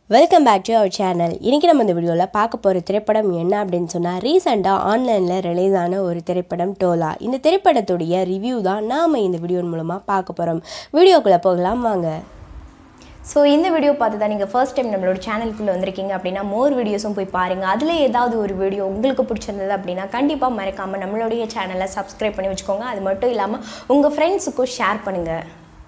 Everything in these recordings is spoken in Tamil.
welcome back to our channel இன்றைக்கி நம்ம இந்த வீடியோவில் பார்க்க போகிற திரைப்படம் என்ன அப்படின்னு சொன்னால் ரீசெண்டாக ஆன்லைனில் ரிலீஸ் ஆன ஒரு திரைப்படம் டோலா இந்த திரைப்படத்துடைய ரிவ்யூ தான் நாம் இந்த வீடியோ மூலமாக பார்க்க போகிறோம் வீடியோக்குள்ளே போகலாம் வாங்க ஸோ இந்த வீடியோ பார்த்து தான் நீங்கள் ஃபர்ஸ்ட் டைம் நம்மளோட சேனலுக்குள்ளே வந்திருக்கீங்க அப்படின்னா மோர் வீடியோஸும் போய் பாருங்கள் அதில் ஏதாவது ஒரு வீடியோ உங்களுக்கு பிடிச்சிருந்தது அப்படின்னா கண்டிப்பாக மறக்காமல் நம்மளுடைய சேனலை சப்ஸ்கிரைப் பண்ணி வச்சுக்கோங்க அது மட்டும் இல்லாமல் உங்கள் ஃப்ரெண்ட்ஸுக்கும் ஷேர் பண்ணுங்கள்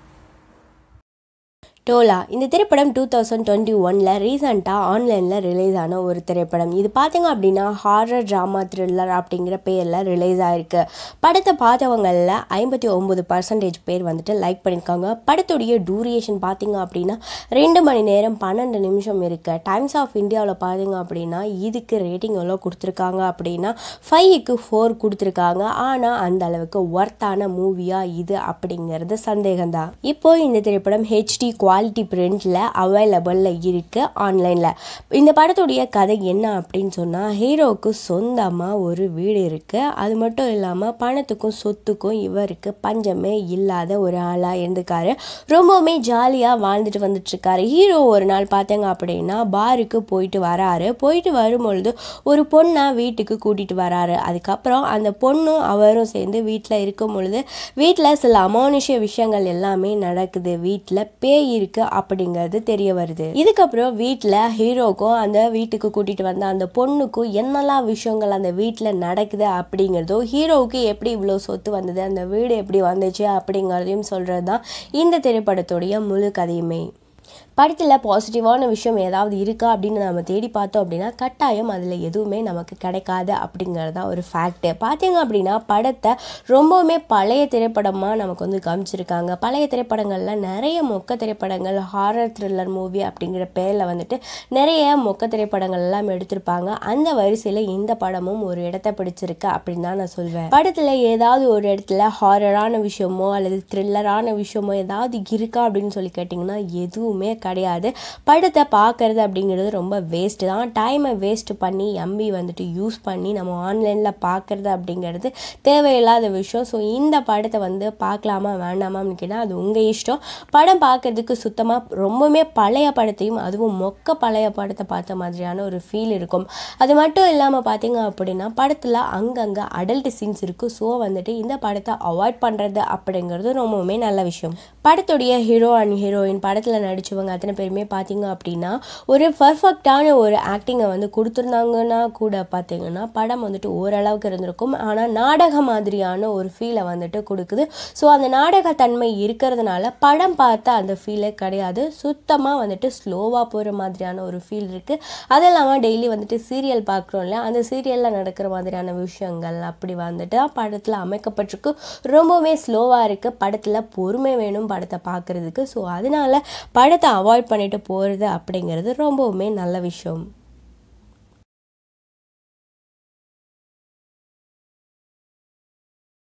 டோலா இந்த திரைப்படம் டூ தௌசண்ட் டுவெண்ட்டி ஒனில் ரீசெண்டாக ஆன்லைனில் ரிலீஸ் ஆன ஒரு திரைப்படம் இது பார்த்தீங்க அப்படின்னா ஹாரர் ட்ராமா த்ரில்லர் அப்படிங்கிற பேரில் ரிலீஸ் ஆயிருக்கு படத்தை பார்த்தவங்களில் ஐம்பத்தி ஒம்பது பர்சன்டேஜ் பேர் வந்துட்டு லைக் பண்ணியிருக்காங்க படத்துடைய டூரியேஷன் பார்த்தீங்க அப்படின்னா ரெண்டு மணி நேரம் பன்னெண்டு நிமிஷம் இருக்குது டைம்ஸ் ஆஃப் இந்தியாவில் பார்த்தீங்க அப்படின்னா இதுக்கு ரேட்டிங் எவ்வளோ கொடுத்துருக்காங்க அப்படின்னா ஃபைவுக்கு ஃபோர் கொடுத்துருக்காங்க ஆனால் அந்த அளவுக்கு ஒர்த்தான மூவியாக இது அப்படிங்கிறது சந்தேகம்தான் இப்போ இந்த திரைப்படம் ஹெச்டி குவாலிட்டி பிரிண்டில் அவைலபிளில் இருக்குது ஆன்லைனில் இந்த படத்துடைய கதை என்ன அப்படின்னு சொன்னால் ஹீரோவுக்கு சொந்தமாக ஒரு வீடு இருக்குது அது மட்டும் இல்லாமல் பணத்துக்கும் சொத்துக்கும் இவருக்கு பஞ்சமே இல்லாத ஒரு ஆளாக இருந்துக்காரு ரொம்பவுமே ஜாலியாக வாழ்ந்துட்டு வந்துட்டுருக்காரு ஹீரோ ஒரு நாள் பார்த்தங்க அப்படின்னா பாருக்கு போயிட்டு வராரு போயிட்டு வரும்பொழுது ஒரு பொண்ணை வீட்டுக்கு கூட்டிகிட்டு வராரு அதுக்கப்புறம் அந்த பொண்ணும் அவரும் சேர்ந்து வீட்டில் இருக்கும் பொழுது வீட்டில் சில அமானுஷ்ய விஷயங்கள் எல்லாமே நடக்குது வீட்டில் பேய் இருக்கு அப்படிங்கிறது தெரிய வருது இதுக்கப்புறம் வீட்டில் ஹீரோக்கும் அந்த வீட்டுக்கு கூட்டிட்டு வந்த அந்த பொண்ணுக்கும் என்னெல்லாம் விஷயங்கள் அந்த வீட்டில் நடக்குது அப்படிங்கிறதோ ஹீரோவுக்கு எப்படி இவ்வளோ சொத்து வந்தது அந்த வீடு எப்படி வந்துச்சு அப்படிங்கிறதையும் சொல்கிறது தான் இந்த திரைப்படத்துடைய முழு கதையுமே படத்தில் பாசிட்டிவான விஷயம் ஏதாவது இருக்கா அப்படின்னு நம்ம தேடி பார்த்தோம் அப்படின்னா கட்டாயம் அதில் எதுவுமே நமக்கு கிடைக்காது அப்படிங்கிறது தான் ஒரு ஃபேக்ட்டு பார்த்தீங்க அப்படின்னா படத்தை ரொம்பவுமே பழைய திரைப்படமாக நமக்கு வந்து காமிச்சிருக்காங்க பழைய திரைப்படங்களில் நிறைய மொக்க திரைப்படங்கள் ஹாரர் த்ரில்லர் மூவி அப்படிங்கிற பேரில் வந்துட்டு நிறைய மொக்க திரைப்படங்கள் எல்லாம் எடுத்திருப்பாங்க அந்த வரிசையில் இந்த படமும் ஒரு இடத்த பிடிச்சிருக்கு அப்படின்னு தான் நான் சொல்வேன் படத்தில் ஏதாவது ஒரு இடத்துல ஹாரரான விஷயமோ அல்லது த்ரில்லரான விஷயமோ ஏதாவது இருக்கா அப்படின்னு சொல்லி கேட்டிங்கன்னா எதுவுமே கிடையாது படத்தை பார்க்குறது அப்படிங்கிறது ரொம்ப வேஸ்ட்டு தான் டைமை வேஸ்ட் பண்ணி எம்பி வந்துட்டு யூஸ் பண்ணி நம்ம ஆன்லைனில் பார்க்குறது அப்படிங்கிறது தேவையில்லாத விஷயம் ஸோ இந்த படத்தை வந்து பார்க்கலாமா வேண்டாமான்னு கேட்டால் அது உங்கள் இஷ்டம் படம் பார்க்குறதுக்கு சுத்தமாக ரொம்பவுமே பழைய படத்தையும் அதுவும் மொக்க பழைய படத்தை பார்த்த மாதிரியான ஒரு ஃபீல் இருக்கும் அது மட்டும் இல்லாமல் பார்த்தீங்க அப்படின்னா படத்தில் அங்கங்கே அடல்ட் சீன்ஸ் இருக்குது ஸோ வந்துட்டு இந்த படத்தை அவாய்ட் பண்ணுறது அப்படிங்கிறது ரொம்பவுமே நல்ல விஷயம் படத்துடைய ஹீரோ அண்ட் ஹீரோயின் படத்தில் நடித்தவங்க அத்தனை பேருமே பார்த்தீங்க அப்படின்னா ஒரு பர்ஃபெக்டான ஒரு ஆக்டிங்கை வந்து கொடுத்துருந்தாங்கன்னா கூட பார்த்தீங்கன்னா படம் வந்துட்டு ஓரளவுக்கு இருந்திருக்கும் ஆனால் நாடக மாதிரியான ஒரு ஃபீலை வந்துட்டு கொடுக்குது ஸோ அந்த நாடகத்தன்மை இருக்கிறதுனால படம் பார்த்த அந்த ஃபீலே கிடையாது சுத்தமாக வந்துட்டு ஸ்லோவாக போகிற மாதிரியான ஒரு ஃபீல் இருக்குது அது இல்லாமல் டெய்லி வந்துட்டு சீரியல் பார்க்குறோம்ல அந்த சீரியலில் நடக்கிற மாதிரியான விஷயங்கள் அப்படி வந்துட்டு படத்தில் அமைக்கப்பட்டிருக்கு ரொம்பவே ஸ்லோவாக இருக்குது படத்தில் பொறுமை வேணும் படத்தை பார்க்குறதுக்கு ஸோ அதனால படத்தை அவாய்ட் பண்ணிட்டு போகிறது அப்படிங்கிறது ரொம்பவுமே நல்ல விஷயம்